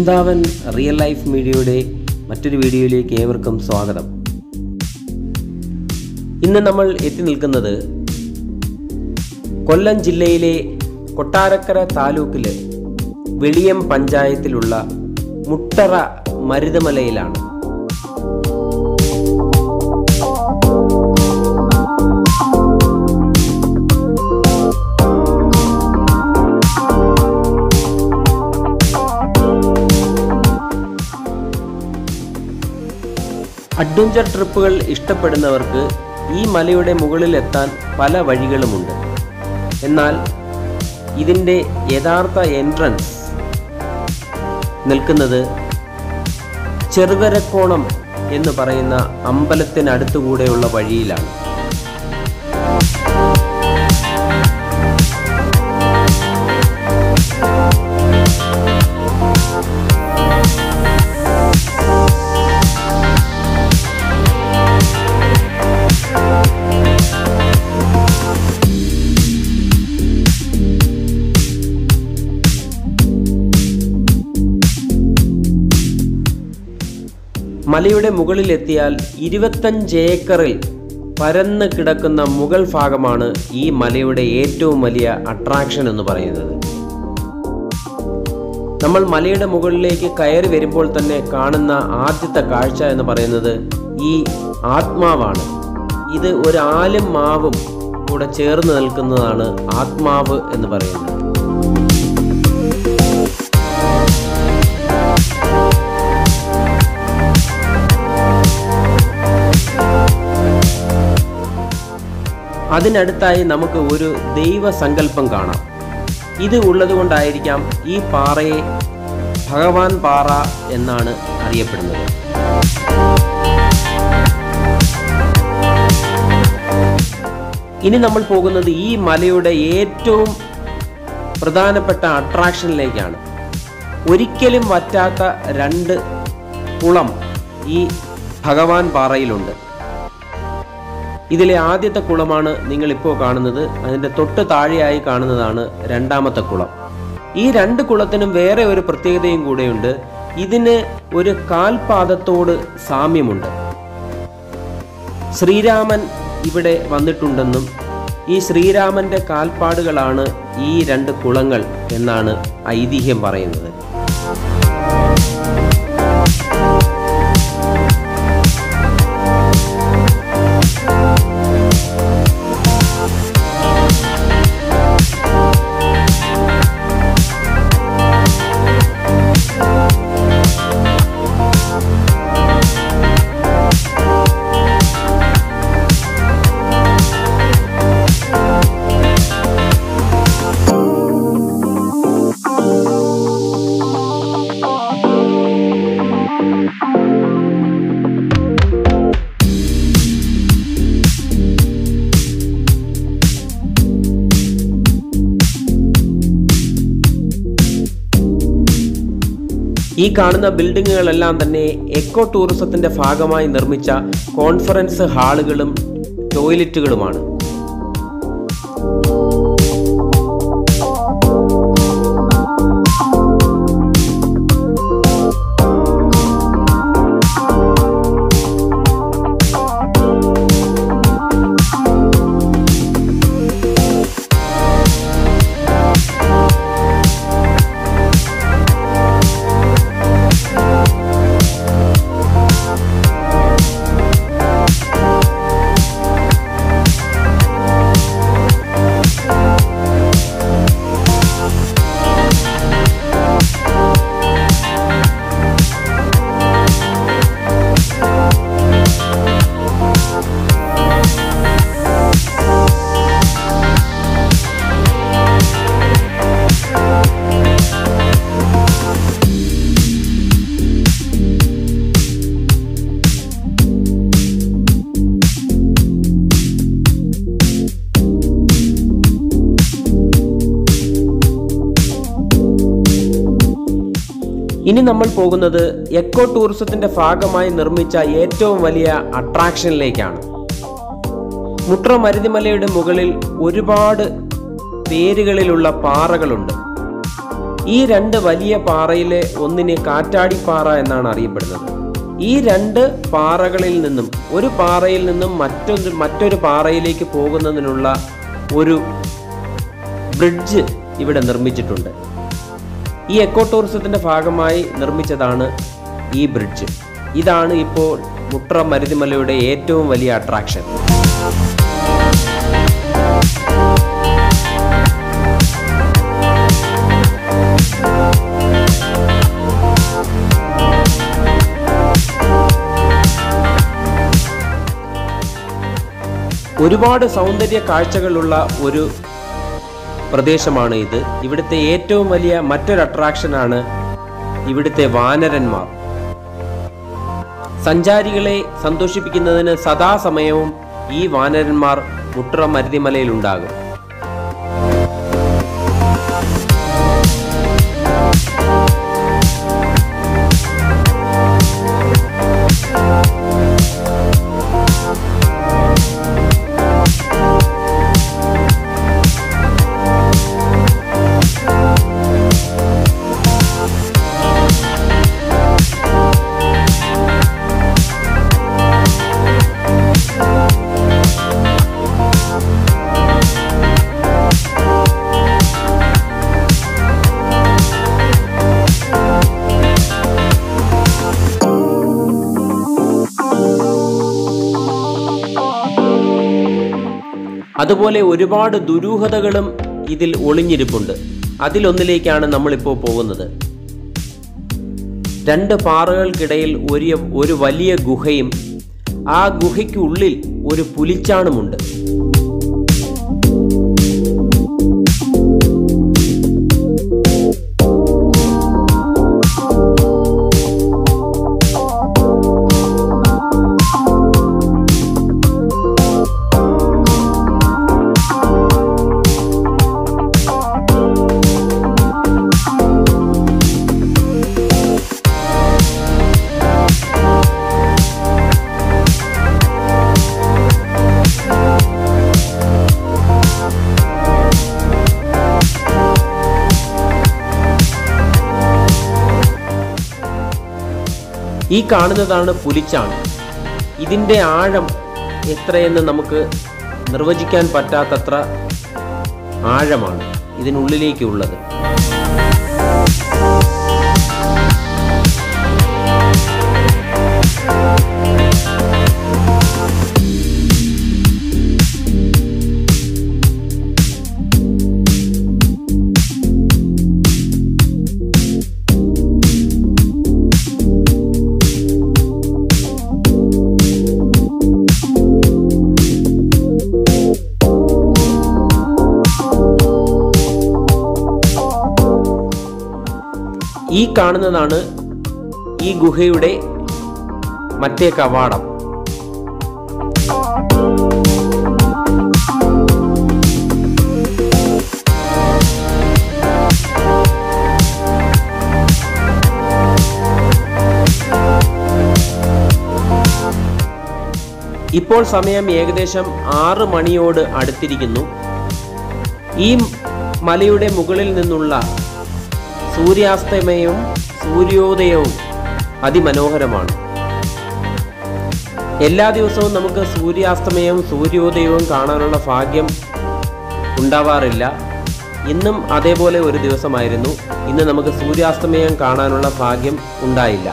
Vrindavan real life മീഡിയയുടെ മറ്റൊരു വീഡിയോയിലേക്ക് ഏവർക്കും സ്വാഗതം ഇന്ന് നമ്മൾ എത്തി നിൽക്കുന്നത് കൊല്ലം ജില്ലയിലെ കൊട്ടാരക്കര താലൂക്കിലെ വെളിയം പഞ്ചായത്തിലുള്ള മുട്ടറ മരുതമലയിലാണ് അഡ്വഞ്ചർ ട്രിപ്പുകൾ ഇഷ്ടപ്പെടുന്നവർക്ക് ഈ മലയുടെ മുകളിൽ എത്താൻ പല വഴികളുമുണ്ട് എന്നാൽ ഇതിൻ്റെ യഥാർത്ഥ എൻട്രൻസ് നിൽക്കുന്നത് ചെറുകരക്കോണം എന്ന് പറയുന്ന അമ്പലത്തിനടുത്തുകൂടെയുള്ള വഴിയിലാണ് മലയുടെ മുകളിലെത്തിയാൽ ഇരുപത്തഞ്ച് ഏക്കറിൽ പരന്ന് കിടക്കുന്ന മുകൾ ഭാഗമാണ് ഈ മലയുടെ ഏറ്റവും വലിയ അട്രാക്ഷൻ എന്ന് പറയുന്നത് നമ്മൾ മലയുടെ മുകളിലേക്ക് കയറി വരുമ്പോൾ തന്നെ കാണുന്ന ആദ്യത്തെ കാഴ്ച എന്ന് പറയുന്നത് ഈ ആത്മാവാണ് ഇത് ഒരു ആലും മാവും കൂടെ ചേർന്ന് നിൽക്കുന്നതാണ് ആത്മാവ് എന്ന് പറയുന്നത് അതിനടുത്തായി നമുക്ക് ഒരു ദൈവസങ്കല്പം കാണാം ഇത് ഉള്ളതുകൊണ്ടായിരിക്കാം ഈ പാറയെ ഭഗവാൻ പാറ എന്നാണ് അറിയപ്പെടുന്നത് ഇനി നമ്മൾ പോകുന്നത് ഈ മലയുടെ ഏറ്റവും പ്രധാനപ്പെട്ട അട്രാക്ഷനിലേക്കാണ് ഒരിക്കലും വറ്റാത്ത രണ്ട് കുളം ഈ ഭഗവാൻ പാറയിലുണ്ട് ഇതിലെ ആദ്യത്തെ കുളമാണ് നിങ്ങൾ ഇപ്പോൾ കാണുന്നത് അതിൻ്റെ തൊട്ട് താഴെയായി കാണുന്നതാണ് രണ്ടാമത്തെ കുളം ഈ രണ്ട് കുളത്തിനും വേറെ ഒരു പ്രത്യേകതയും കൂടെയുണ്ട് ഇതിന് ഒരു കാൽപാദത്തോട് സാമ്യമുണ്ട് ശ്രീരാമൻ ഇവിടെ വന്നിട്ടുണ്ടെന്നും ഈ ശ്രീരാമന്റെ കാൽപ്പാടുകളാണ് ഈ രണ്ട് കുളങ്ങൾ എന്നാണ് ഐതിഹ്യം പറയുന്നത് ഈ കാണുന്ന ബിൽഡിങ്ങുകളെല്ലാം തന്നെ എക്കോ ടൂറിസത്തിന്റെ ഭാഗമായി നിർമ്മിച്ച കോൺഫറൻസ് ഹാളുകളും ടോയ്ലറ്റുകളുമാണ് ഇനി നമ്മൾ പോകുന്നത് എക്കോ ടൂറിസത്തിന്റെ ഭാഗമായി നിർമ്മിച്ച ഏറ്റവും വലിയ അട്രാക്ഷനിലേക്കാണ് മുട്ര മരുതിമലയുടെ മുകളിൽ ഒരുപാട് പേരുകളിലുള്ള പാറകളുണ്ട് ഈ രണ്ട് വലിയ പാറയിലെ ഒന്നിനെ കാറ്റാടിപ്പാറ എന്നാണ് അറിയപ്പെടുന്നത് ഈ രണ്ട് പാറകളിൽ നിന്നും ഒരു പാറയിൽ നിന്നും മറ്റൊരു മറ്റൊരു പാറയിലേക്ക് പോകുന്നതിനുള്ള ഒരു ബ്രിഡ്ജ് ഇവിടെ നിർമ്മിച്ചിട്ടുണ്ട് ഈ എക്കോ ടൂറിസത്തിൻ്റെ ഭാഗമായി നിർമ്മിച്ചതാണ് ഈ ബ്രിഡ്ജ് ഇതാണ് ഇപ്പോൾ മുട്ര മരുതിമലയുടെ ഏറ്റവും വലിയ അട്രാക്ഷൻ ഒരുപാട് സൗന്ദര്യ കാഴ്ചകളുള്ള ഒരു പ്രദേശമാണ് ഇത് ഇവിടുത്തെ ഏറ്റവും വലിയ മറ്റൊരു അട്രാക്ഷനാണ് ഇവിടുത്തെ വാനരന്മാർ സഞ്ചാരികളെ സന്തോഷിപ്പിക്കുന്നതിന് സദാസമയവും ഈ വാനരന്മാർ മുട്ര മരുതിമലയിൽ ഉണ്ടാകും അതുപോലെ ഒരുപാട് ദുരൂഹതകളും ഇതിൽ ഒളിഞ്ഞിരിപ്പുണ്ട് അതിലൊന്നിലേക്കാണ് നമ്മളിപ്പോൾ പോകുന്നത് രണ്ട് പാറകൾക്കിടയിൽ ഒരു ഒരു വലിയ ഗുഹയും ആ ഗുഹയ്ക്കുള്ളിൽ ഒരു പുലിച്ചാണുമുണ്ട് ഈ കാണുന്നതാണ് പുലിച്ചാണ് ഇതിൻ്റെ ആഴം എത്രയെന്ന് നമുക്ക് നിർവചിക്കാൻ പറ്റാത്തത്ര ആഴമാണ് ഇതിനുള്ളിലേക്കുള്ളത് ഈ കാണുന്നതാണ് ഈ ഗുഹയുടെ മറ്റേ കവാടം ഇപ്പോൾ സമയം ഏകദേശം ആറ് മണിയോട് അടുത്തിരിക്കുന്നു ഈ മലയുടെ മുകളിൽ നിന്നുള്ള സൂര്യാസ്തമയവും സൂര്യോദയവും അതിമനോഹരമാണ് എല്ലാ ദിവസവും നമുക്ക് സൂര്യാസ്തമയവും സൂര്യോദയവും കാണാനുള്ള ഭാഗ്യം ഉണ്ടാവാറില്ല ഇന്നും അതേപോലെ ഒരു ദിവസമായിരുന്നു ഇന്ന് നമുക്ക് സൂര്യാസ്തമയം കാണാനുള്ള ഭാഗ്യം ഉണ്ടായില്ല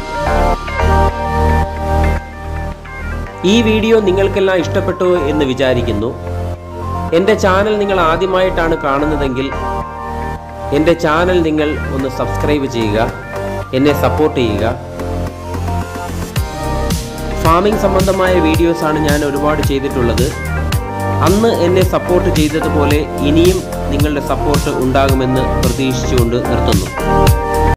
ഈ വീഡിയോ നിങ്ങൾക്കെല്ലാം ഇഷ്ടപ്പെട്ടു എന്ന് വിചാരിക്കുന്നു എൻ്റെ ചാനൽ നിങ്ങൾ ആദ്യമായിട്ടാണ് കാണുന്നതെങ്കിൽ എൻ്റെ ചാനൽ നിങ്ങൾ ഒന്ന് സബ്സ്ക്രൈബ് ചെയ്യുക എന്നെ സപ്പോർട്ട് ചെയ്യുക ഫാമിംഗ് സംബന്ധമായ വീഡിയോസാണ് ഞാൻ ഒരുപാട് ചെയ്തിട്ടുള്ളത് അന്ന് എന്നെ സപ്പോർട്ട് ചെയ്തതുപോലെ ഇനിയും നിങ്ങളുടെ സപ്പോർട്ട് ഉണ്ടാകുമെന്ന് പ്രതീക്ഷിച്ചുകൊണ്ട് നിർത്തുന്നു